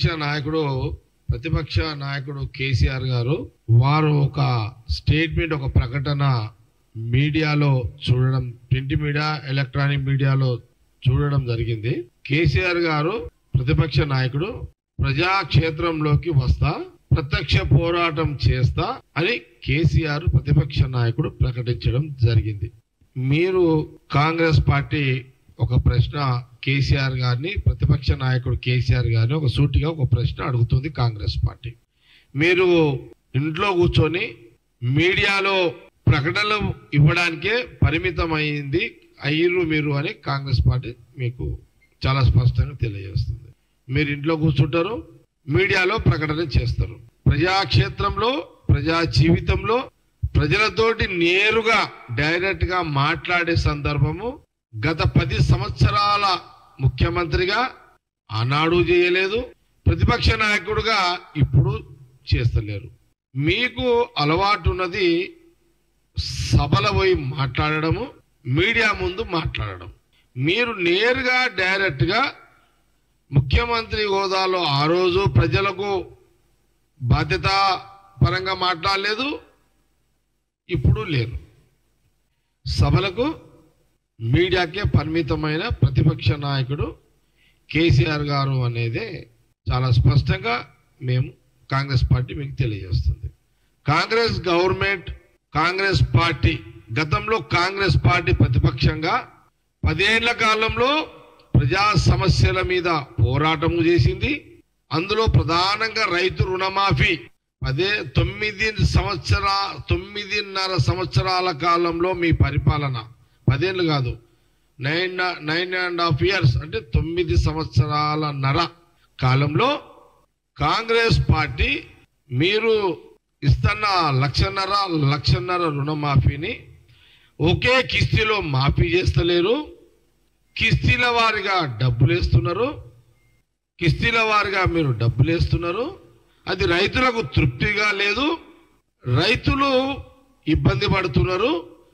ప్రతిపక్ష నాయకుడు ప్రతిపక్ష నాయకుడు కేసీఆర్ గారు వారు ఒక స్టేట్మెంట్ ఒక ప్రకటన మీడియాలో చూడడం ప్రింట్ మీడియా ఎలక్ట్రానిక్ మీడియాలో చూడడం జరిగింది కేసీఆర్ గారు ప్రతిపక్ష నాయకుడు ప్రజాక్షేత్రంలోకి వస్తా ప్రత్యక్ష పోరాటం చేస్తా అని కేసీఆర్ ప్రతిపక్ష నాయకుడు ప్రకటించడం జరిగింది మీరు కాంగ్రెస్ పార్టీ ఒక ప్రశ్న కేసీఆర్ గారిని ప్రతిపక్ష నాయకుడు కేసీఆర్ గారిని ఒక సూటిగా ఒక ప్రశ్న అడుగుతుంది కాంగ్రెస్ పార్టీ మీరు ఇంట్లో కూర్చొని మీడియాలో ప్రకటనలు ఇవ్వడానికే పరిమితమైంది అయ్యిర్రు మీరు అని కాంగ్రెస్ పార్టీ మీకు చాలా స్పష్టంగా తెలియజేస్తుంది మీరు ఇంట్లో కూర్చుంటారు మీడియాలో ప్రకటన చేస్తారు ప్రజాక్షేత్రంలో ప్రజా జీవితంలో ప్రజలతోటి నేరుగా డైరెక్ట్ గా మాట్లాడే సందర్భము గత పది సంవత్సరాల ముఖ్యమంత్రిగా ఆనాడు చేయలేదు ప్రతిపక్ష నాయకుడుగా ఇప్పుడు చేస్తలేరు మీకు అలవాటు ఉన్నది సభల పోయి మాట్లాడడము మీడియా ముందు మాట్లాడడం మీరు నేరుగా డైరెక్ట్ గా ముఖ్యమంత్రి హోదాలో ఆ రోజు ప్రజలకు బాధ్యత పరంగా మాట్లాడలేదు ఇప్పుడు లేరు సభలకు మీడియాకే పరిమితమైన ప్రతిపక్ష నాయకుడు కేసీఆర్ గారు అనేది చాలా స్పష్టంగా మేము కాంగ్రెస్ పార్టీ మీకు తెలియజేస్తుంది కాంగ్రెస్ గవర్నమెంట్ కాంగ్రెస్ పార్టీ గతంలో కాంగ్రెస్ పార్టీ ప్రతిపక్షంగా పదేళ్ల కాలంలో ప్రజా సమస్యల మీద పోరాటం చేసింది అందులో ప్రధానంగా రైతు రుణమాఫీ పదే తొమ్మిది సంవత్సర తొమ్మిదిన్నర సంవత్సరాల కాలంలో మీ పరిపాలన పదేళ్ళు కాదు nine nine and half years అంటే తొమ్మిది సంవత్సరాల నర కాలంలో కాంగ్రెస్ పార్టీ మీరు ఇస్తున్న లక్షన్నర లక్షన్నర రుణమాఫీని ఒకే కిస్తీలో మాఫీ చేస్తలేరు కిస్తీల వారిగా డబ్బులు వేస్తున్నారు కిస్తీల వారిగా మీరు డబ్బులు వేస్తున్నారు అది రైతులకు తృప్తిగా లేదు రైతులు ఇబ్బంది పడుతున్నారు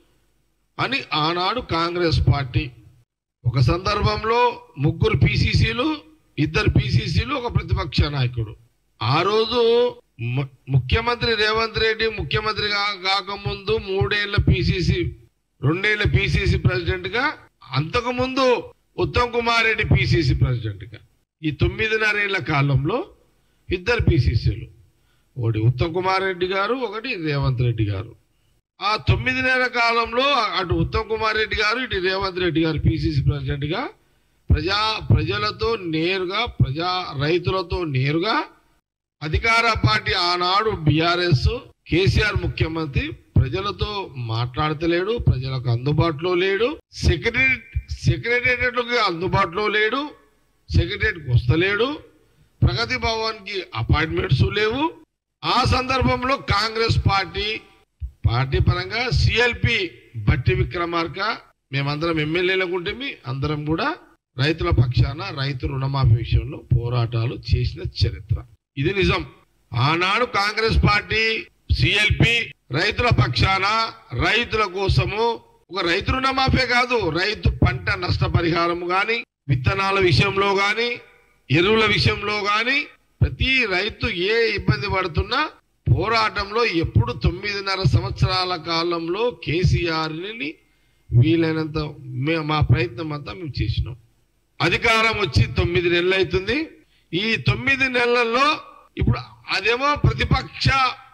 అని ఆనాడు కాంగ్రెస్ పార్టీ ఒక సందర్భంలో ముగ్గురు పిసిసిలు ఇద్దరు పిసిసిలు ఒక ప్రతిపక్ష నాయకుడు ఆ రోజు ము- ముఖ్యమంత్రి రేవంత్ రెడ్డి ముఖ్యమంత్రి కా- కాకముందు మూడేళ్ల పిసిసి రెండేళ్ల పిసిసి ప్రెసిడెంట్ గా అంతకుముందు ఉత్తమ్ కుమార్ రెడ్డి పిసిసి ప్రెసిడెంట్ గా ఈ తొమ్మిదిన్నరేళ్ల కాలంలో ఇద్దరు పిసిసిలు ఒకటి ఉత్తమ్ కుమార్ రెడ్డి గారు ఒకటి రేవంత్ రెడ్డి గారు ఆ తొమ్మిది నెలల కాలంలో అటు ఉత్తమ్ కుమార్ రెడ్డి గారు ఇటు రేవంత్ రెడ్డి గారు పిసిసి ప్రెసిడెంట్ గా ప్రజా ప్రజలతో నేరుగా ప్రజా రైతులతో నేరుగా అధికార పార్టీ ఆనాడు బీఆర్ఎస్ కేసీఆర్ ముఖ్యమంత్రి ప్రజలతో మాట్లాడతలేడు ప్రజలకు అందుబాటులో లేడు సెక్రటరీ సెక్రటేరియట్కి అందుబాటులో లేడు సెక్రటరియట్కి వస్తలేడు ప్రగతి భవన్ కి అపాయింట్మెంట్స్ లేవు ఆ సందర్భంలో కాంగ్రెస్ పార్టీ పార్టీ పరంగా సిఎల్పి బట్టి విక్రమార్క మేమందరం ఎమ్మెల్యేలకు ఉంటే అందరం కూడా రైతుల పక్షాన రైతు రుణమాఫీ విషయంలో పోరాటాలు చేసిన చరిత్ర ఇది నిజం ఆనాడు కాంగ్రెస్ పార్టీ సిఎల్పి రైతుల పక్షాన రైతుల కోసము ఒక రైతు రుణమాఫీ కాదు రైతు పంట నష్టపరిహారం గాని విత్తనాల విషయంలో గాని ఎరువుల విషయంలో గాని ప్రతి రైతు ఏ ఇబ్బంది పడుతున్నా పోరాటంలో ఎప్పుడు తొమ్మిదిన్నర సంవత్సరాల కాలంలో కేసీఆర్ ని వీలైనంత మే- మా ప్రయత్నం అంతా మేము చేసినాం అధికారం వచ్చి తొమ్మిది నెలలు అవుతుంది ఈ తొమ్మిది నెలల్లో ఇప్పుడు అదేమో ప్రతిపక్ష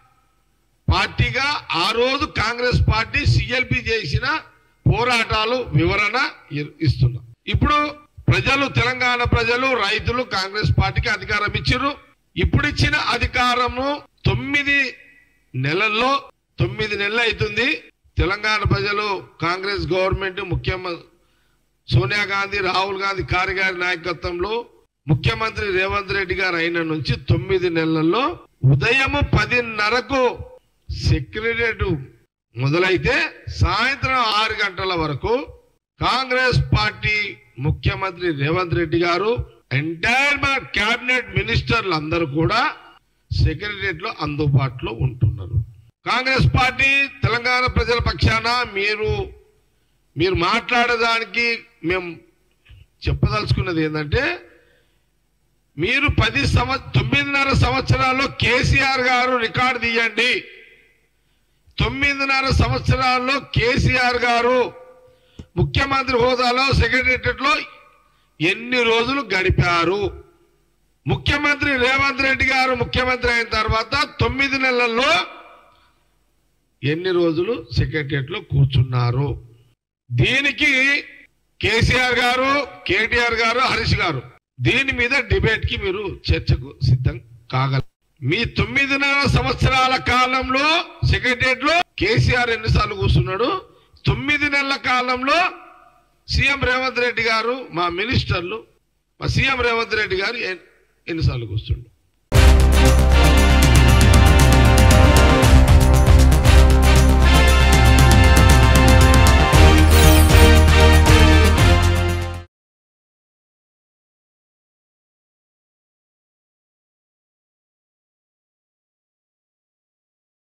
పార్టీగా ఆ రోజు కాంగ్రెస్ పార్టీ సిఎల్పి చేసిన పోరాటాలు వివరణ ఇ- ఇస్తున్నా ఇప్పుడు ప్రజలు తెలంగాణ ప్రజలు రైతులు కాంగ్రెస్ పార్టీకి అధికారం ఇచ్చారు ఇప్పుడు ఇచ్చిన అధికారము తొమ్మిది నెలల్లో తొమ్మిది నెలలు అవుతుంది తెలంగాణ ప్రజలు కాంగ్రెస్ గవర్నమెంట్ ముఖ్యమంత్రి సోనియా గాంధీ రాహుల్ గాంధీ ఖార్గే గారి నాయకత్వంలో ముఖ్యమంత్రి రేవంత్ రెడ్డి గారు అయిన నుంచి తొమ్మిది నెలల్లో ఉదయము పదిన్నరకు సెక్రటరియట్ మొదలైతే సాయంత్రం ఆరు గంటల వరకు కాంగ్రెస్ పార్టీ ముఖ్యమంత్రి రేవంత్ రెడ్డి గారు ఎంటైర్ మా కేబినెట్ మినిస్టర్లు అందరూ కూడా సెక్రటరియట్ లో అందుబాటులో ఉంటున్నారు కాంగ్రెస్ పార్టీ తెలంగాణ ప్రజల పక్షాన మీరు మీరు మాట్లాడడానికి మేము చెప్పదలుచుకున్నది ఏంటంటే మీరు పది సంవ తొమ్మిదిన్నర సంవత్సరాల్లో కేసీఆర్ గారు రికార్డు తీయండి తొమ్మిదిన్నర సంవత్సరాల్లో కేసీఆర్ గారు ముఖ్యమంత్రి హోదాలో సెక్రటేరియట్ లో ఎన్ని రోజులు గడిపారు ముఖ్యమంత్రి రేవంత్ రెడ్డి గారు ముఖ్యమంత్రి అయిన తర్వాత తొమ్మిది నెలల్లో ఎన్ని రోజులు సెక్రటరియట్ లో కూర్చున్నారు దీనికి కేసీఆర్ గారు కేటీఆర్ గారు హరీష్ గారు దీని మీద డిబేట్ కి మీరు చర్చకు సిద్ధం కాగలరు మీ తొమ్మిదిన్నర సంవత్సరాల కాలంలో సెక్రటరియట్ లో కేసీఆర్ ఎన్నిసార్లు కూర్చున్నాడు తొమ్మిది నెలల కాలంలో సీఎం రేవంత్ రెడ్డి గారు మా మినిస్టర్లు మా సీఎం రేవంత్ రెడ్డి గారు ఎన్- ఎన్నిసార్లు కూర్చుండు